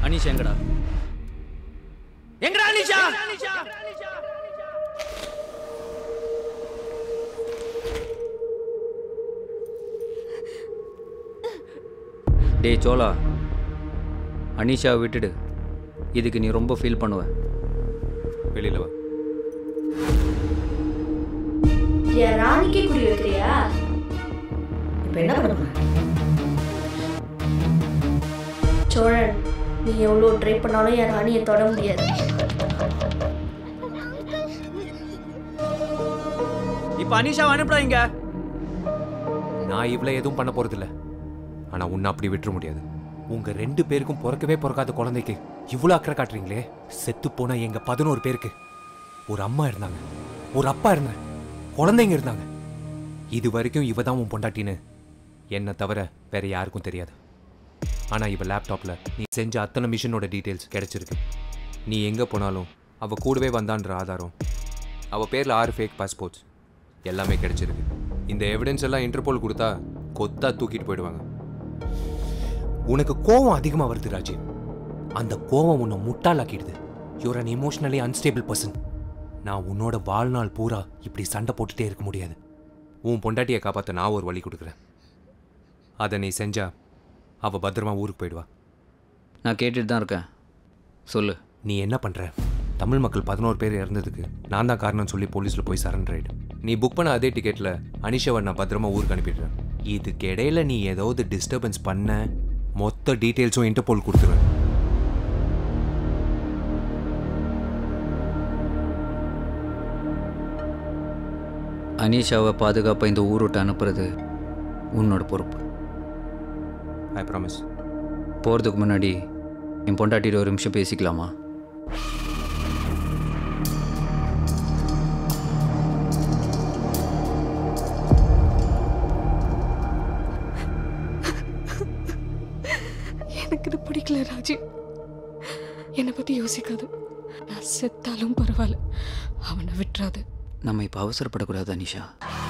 அனிஷா எங்கடா எங்கடா அனிஷா டேய் சோலா அனிஷாவை விட்டுடு இதுக்கு நீ ரொம்ப ஃபீல் பண்ணுவ வெளியில வா என் ராணிக்கே குறி வைக்கிறியா இப்போ என்ன பண்ண போற சோழன் நீ எவ்வளோ ட்ரை பண்ணாலும் என் ராணியை தொட முடியாது இப்போ அனிஷாவை அனுப்புறாங்க நான் இவ்வளோ எதுவும் பண்ண போறதில்ல ஆனா உன்னை அப்படி விட்டுற முடியாது உங்க ரெண்டு பேருக்கும் பிறக்கவே பிறக்காத குழந்தைக்கு இவ்வளோ அக்கறை காட்டுறீங்களே செத்து போன எங்க பதினோரு பேருக்கு ஒரு அம்மா இருந்தாங்க ஒரு அப்பா இருந்தாங்க குழந்தைங்க இருந்தாங்க இது வரைக்கும் இவ தான் உன் பொண்டாட்டின்னு என்னை தவிர வேற யாருக்கும் தெரியாது ஆனா இவ லேப்டாப்ல நீ செஞ்ச அத்தனை மிஷினோட டீட்டெயில்ஸ் கிடைச்சிருக்கு நீ எங்க போனாலும் அவ கூடவே வந்தான்ற ஆதாரம் அவ பேர்ல ஆறு ஃபேக் பாஸ்போர்ட்ஸ் எல்லாமே கிடைச்சிருக்கு இந்த எவிடன்ஸ் எல்லாம் இன்டர்போல் கொடுத்தா கொத்தா தூக்கிட்டு போயிடுவாங்க உனக்கு கோவம் அதிகமா வருது ராஜீவ் அந்த கோவம் உன்னை முட்டாளாக்கிடுது you're an emotionally unstable person நான் உன்னோட வாழ்நாள் பூரா இப்படி சண்டை போட்டுட்டே இருக்க முடியாது உன் பொண்டாட்டியை காப்பாற்ற நான் ஒரு வழி கொடுக்குறேன் அதை நீ செஞ்சா அவ பத்திரமா ஊருக்கு போயிடுவா நான் கேட்டுட்டு தான் இருக்கேன் சொல்லு நீ என்ன பண்ற தமிழ் மக்கள் பதினோரு பேர் இறந்ததுக்கு நான் தான் காரணம் சொல்லி போலீஸ்ல போய் சரண்டர் ஆயிடு நீ புக் பண்ண அதே டிக்கெட்ல அனிஷாவை நான் பத்திரமா ஊருக்கு அனுப்பிடுறேன் இதுக்கு இடையில நீ ஏதாவது டிஸ்டர்பன்ஸ் பண்ண மொத்த டீட்டெயில்ஸும் இன்டர்போல் கொடுத்துருவேன் அனிஷாவை பாதுகாப்பாக இந்த ஊர் விட்டு அனுப்புறது உன்னோட பொறுப்பு ஐ ப்ராமிஸ் போகிறதுக்கு முன்னாடி என் பொண்டாட்டிட்டு ஒரு நிமிஷம் பேசிக்கலாமா எனக்கு இது பிடிக்கல ராஜீவ் என்னை பற்றி யோசிக்காது நான் செத்தாலும் பரவாயில்ல அவனை விட்டுறாது நம்ம இப்போ அவசரப்படக்கூடாது அனிஷா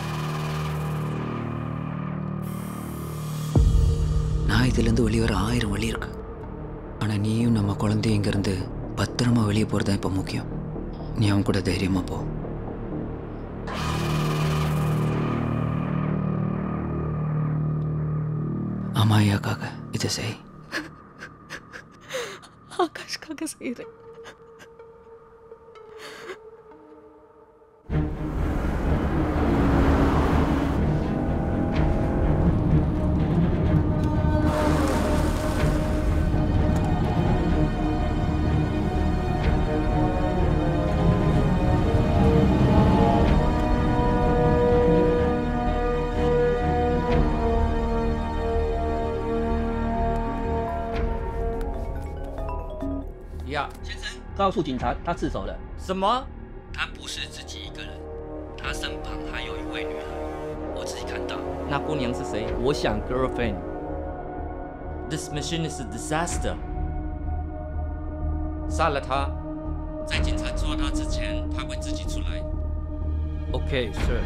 நான் இதுலேருந்து வெளியே வர ஆயிரம் வழி இருக்கு ஆனால் நீயும் நம்ம குழந்தையும் இங்கேருந்து பத்திரமா வெளியே போகிறது தான் இப்போ முக்கியம் நீ அவன் கூட தைரியமாக போ அம்மாயாக்காக இதை செய் ஆகாஷ்காக செய்கிறேன் 呀，先生，告诉警察他自首了。 什么？他不是自己一个人，他身旁还有一位女孩，我自己看到。 那姑娘是谁？我想 girlfriend。This mission is a disaster。杀了他。 在警察抓他之前，他会自己出来。 OK，是。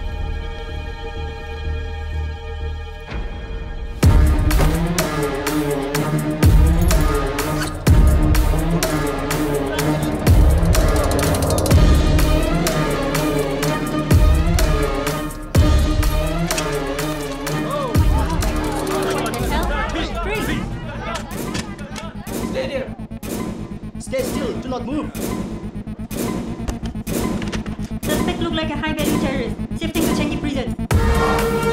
Stay there. Stay still. Do not move. Suspect look like a high-value terrorist. Shifting to Changi prison.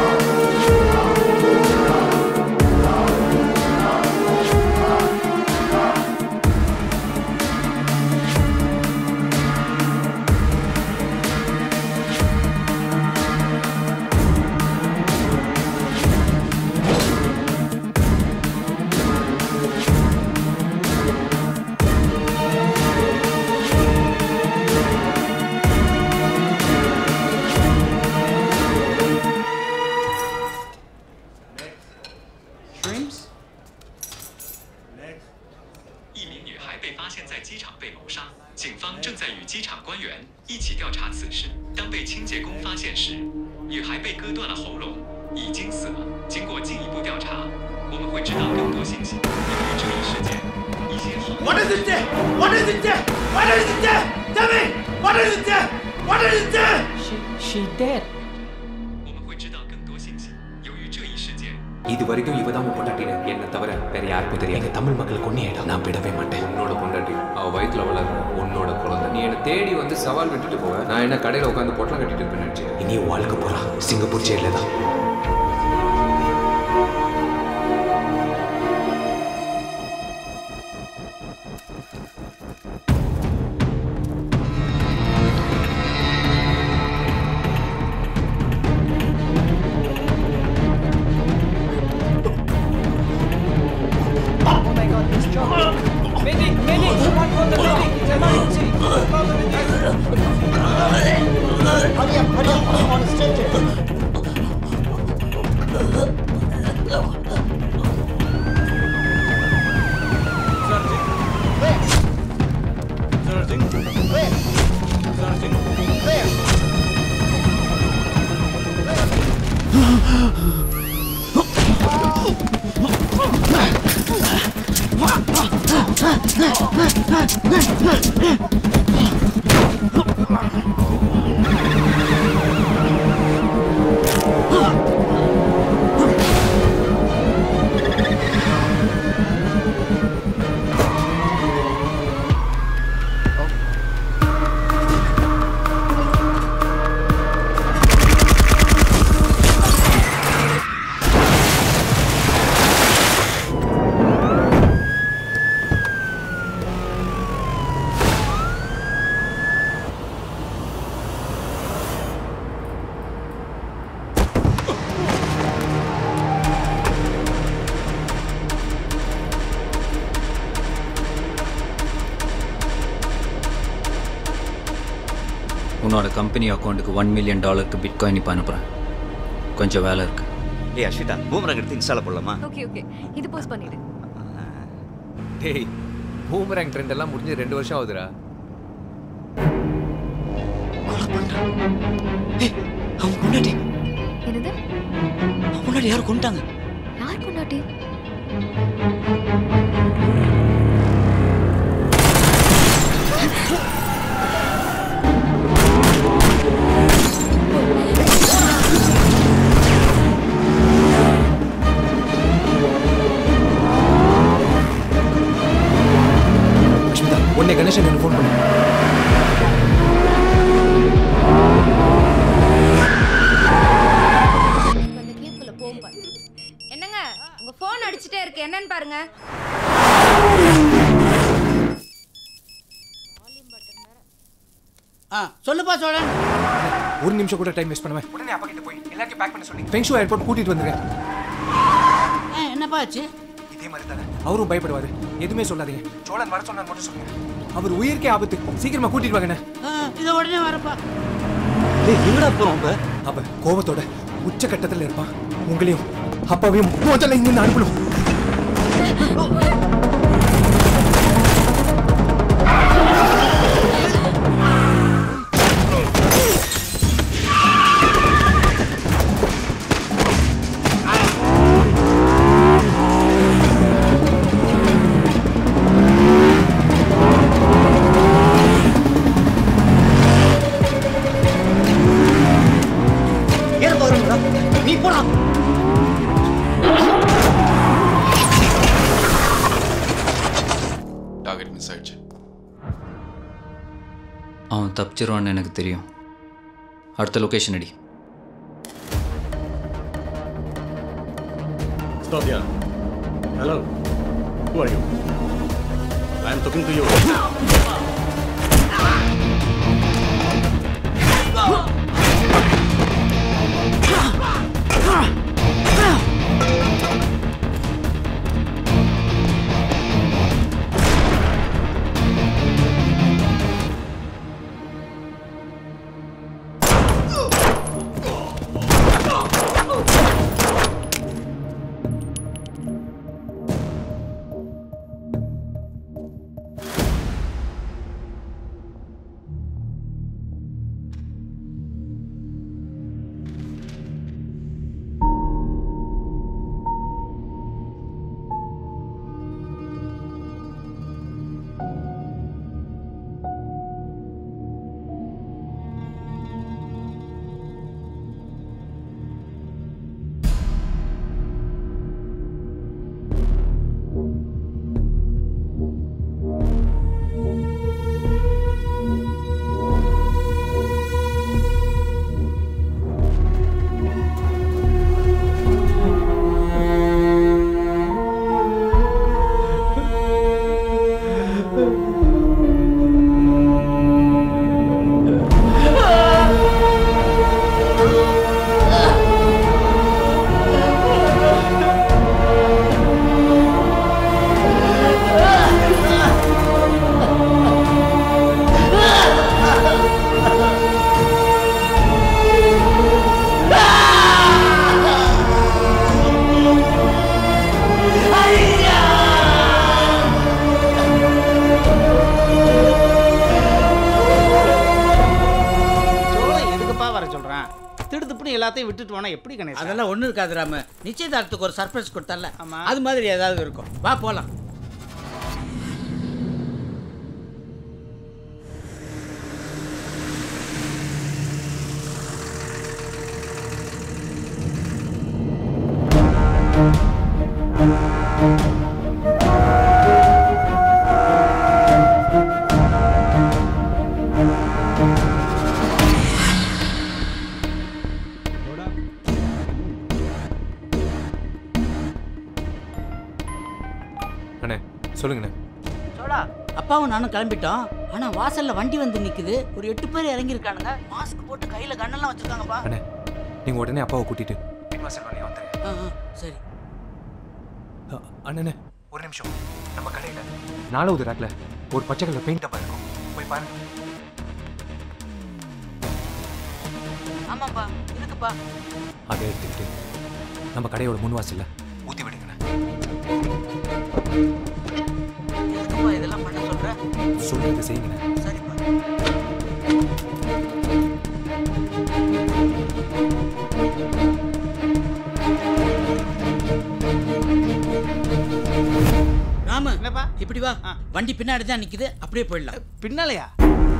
Shrimps? 一名女孩被发现在机场被谋杀，警方正在与机场官员一起调查此事。当被清洁工发现时，女孩被割断了喉咙，已经死了。经过进一步调查，我们会知道更多信息。由于这一事件， What is it there? What is it there? What is it there? Tell me! What is it there? What is it there? She she dead. 我们会知道更多信息。由于这一事件， இது வரைக்கும் இவ தான் பொண்டாட்டின்னு என்ன தவிர வேற யாருக்கும் தெரியாது எங்க தமிழ் மக்களுக்கு ஒன்னே நான் விடவே மாட்டேன் உன்னோட பொண்டாட்டி அவ வயித்துல வளர்ற உன்னோட குழந்தை நீ என்ன தேடி வந்து சவால் விட்டுட்டு போவ நான் என்ன கடையில உட்காந்து பொட்டலம் கட்டிட்டு இருப்பேன் நினைச்சேன் இனி வாழ்க்கை போறா சிங்கப்பூர் ஜெயில தான் Oh my god, this job. Medic, medic, someone call the medic. It's emergency. Call the medic. Hurry up, hurry up, I'm on a stretcher. உன்னோட கம்பெனி அக்கௌண்ட்டுக்கு ஒன் மில்லியன் டாலருக்கு பிட்காயின் இப்போ அனுப்புகிறேன் கொஞ்சம் வேலை இருக்கு ஏய் அஸ்விதா பூமரங் எடுத்து இன்ஸ்டால போடலாமா ஓகே ஓகே இது போஸ்ட் பண்ணிடு டேய் பூமரங் ட்ரெண்ட் எல்லாம் முடிஞ்சு ரெண்டு வருஷம் ஆகுதுடா அவன் கொண்டாட்டி என்னது முன்னாடி யாரும் கொண்டாங்க யார் கொண்டாட்டி அஷ்மிதா உன்னை கணேசன் எனக்கு ஃபோன் பண்ணு அந்த கேம்குள்ள போகும் பாரு என்னங்க உங்க ஃபோன் அடிச்சுட்டே இருக்கு என்னன்னு பாருங்க ஆ சொல்லுப்பா சோழன் ஒரு நிமிஷம் கூட டைம் வேஸ்ட் பண்ணுவேன் உடனே அப்பா கிட்ட போய் எல்லாத்தையும் பேக் பண்ண சொல்லி ஃபெங்ஷு ஏர்போர்ட் கூட்டிட்டு வந்துருங்க ஆ, என்னப்பா ஆச்சு இதே மாதிரி தானே அவரும் பயப்படுவாரு எதுவுமே சொல்லாதீங்க சோழன் வர சொன்னார் மட்டும் சொல்லுங்க அவர் உயிருக்கே ஆபத்து சீக்கிரமா கூட்டிட்டு வாங்கண்ணே ஆ, இதை உடனே வரப்பா எங்கடா போகிறோம் இப்போ அவ கோபத்தோட உச்சக்கட்டத்துல இருப்பான் உங்களையும் அப்பாவையும் முதல்ல இங்கிருந்து அனுப்பணும் ஏன் போறா நீ போடா டார்கெட் மிஸ் ஆயிடுச்சு அவன் தப்பிச்சிருவான்னு எனக்கு தெரியும் அடுத்த லொக்கேஷன் அடி Stop here. Hello. Who are you? I am talking to you. எல்லாத்தையும் விட்டுட்டு போனா எப்படி கணேஷ் அதெல்லாம் ஒன்றும் இருக்காது ராம நிச்சயதார்த்தத்துக்கு ஒரு சர்ப்ரைஸ் கொடுத்தல அது மாதிரி ஏதாவது இருக்கும் வா போலாம் அண்ணே சொல்லுங்கண்ணே சோடா அப்பாவும் நானும் கிளம்பிட்டோம் ஆனா வாசல்ல வண்டி வந்து நிக்குது ஒரு எட்டு பேர் இறங்கி இருக்கானுங்க மாஸ்க் போட்டு கையில கண்ணெல்லாம் வச்சிருக்காங்கப்பா அண்ணே நீங்க உடனே அப்பாவை கூட்டிட்டு பின்வாசல் வழியா வந்துருங்க ஆ, ஆ, சரி அ- அண்ணனே ஒரு நிமிஷம் நம்ம கடையில் நாலாவது ரேக்ல ஒரு பச்சை கலர் பெயிண்ட் டப்பா இருக்கும் போய் பாருங்க ஆமாப்பா இருக்குப்பா அதை எடுத்துக்கிட்டு நம்ம கடையோட முன் வாசல்ல ஊத்தி விடுங்கண்ணே எதுக்குப்பா இதெல்லாம் பண்ண சொல்ற சொல்றது செய்யுங்கண்ணே சரிப்பா ராம என்னப்பா இப்படி வா வண்டி பின்னாடி தான் நிக்குது அப்படியே போயிடலாம் பின்னாலயா